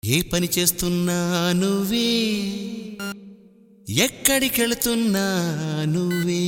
ఏ పని చేస్తున్నా నువ్వే ఎక్కడికెళుతున్నా నువ్వే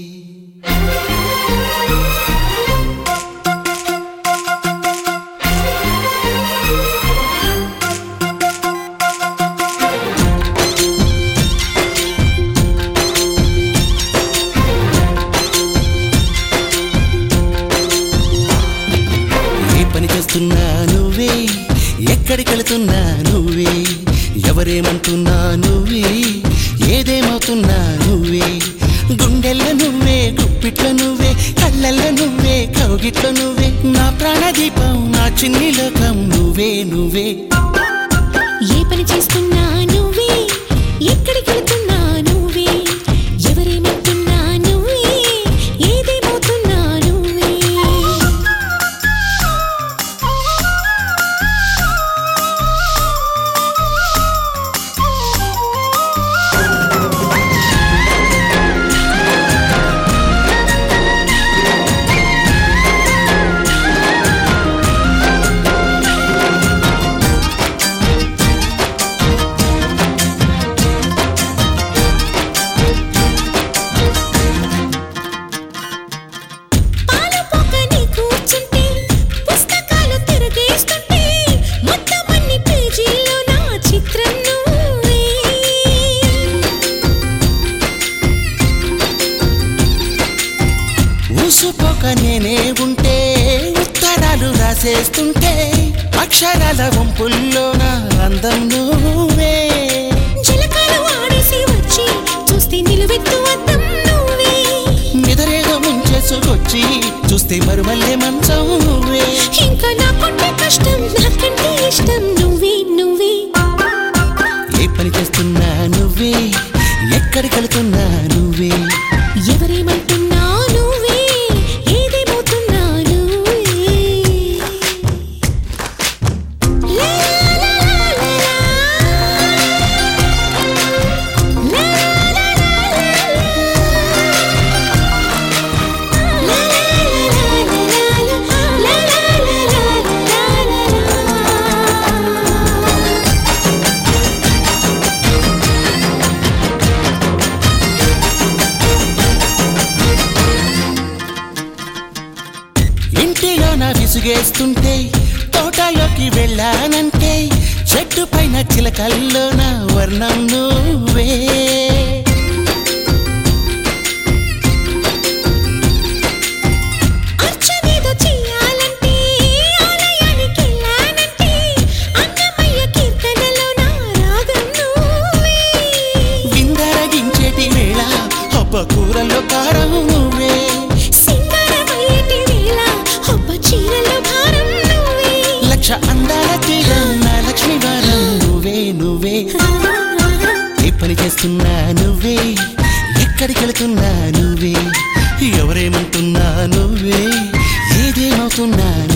ఏ పని చేస్తున్నా నువ్వే ఎక్కడికెళుతున్నా నువ్వే ఎవరేమంటున్నా నువ్వే ఏదేమవుతున్నా నువ్వే గుండెల్లో నువ్వే గుప్పిట్లో నువ్వే కళ్ళల్లో నువ్వే కౌగిట్లో నువ్వే నా ప్రాణదీపం నా చిన్ని లోకం నువ్వే నువ్వే ఏ పని చేస్తున్నా నువ్వే ఎక్కడికి వెళ్తున్నా నువ్వే ఎవరేమంటున్నా నువ్వే ఏదేమవుతున్నా నువ్వే పాల పొక్కని కూర్చుంటే పుస్తకాలు తిరగేస్తుంటే మొత్తం అన్ని పేజీల్లో నా చిత్రం నువ్వే ఊసుపోక నేనే ఉంటే ఉత్తరాలు రాసేస్తుంటే అక్షరాల వంపుల్లో నా అందం నువ్వే చిలకలు ఆడేసి వచ్చి చూస్తే నిలువెత్తు అద్దం నువ్వే నిదరేదో ముంచేసుకొచ్చి చూస్తే మరుమల్లే మంచం నువ్వే ఇంకా నాకుంటే కష్టం నాకంటే ఇష్టం నువ్వే నువ్వే ఏ పని చేస్తున్నా నువ్వే ఎక్కడికెళ్తున్నా నువ్వే ఎవరేమంటున్నా నువ్వే ఏదేమవుతున్నా నువ్వే లా లా లా లా లా. లా లా లా లా లా లా. ఇంటిలో నా విసుగేస్తుంటే తోటలోకి వెళ్ళానంటే చెట్టు పైన చిలకల్లో నా వర్ణం నువ్వే అర్చనేదో చెయ్యాలంటే ఆలయానికి వెళ్ళానంటే అన్నమయ్య కీర్తనలో నా రాగం నువ్వే విందరగించేటి వేళ ఒప్ప కూరల్లో కారం నువ్వే సింగారమయ్యేటి వేళ ఒక్క చీరలో భారం నువ్వే లక్ష అందాల తీరం నా లక్ష్మి వారం నువ్వే నువ్వే ఏ పని చేస్తున్నా నువ్వే ఎక్కడికెళ్తున్నా నువ్వే ఎవరేమంటున్నా నువ్వే ఏదేమవుతున్నా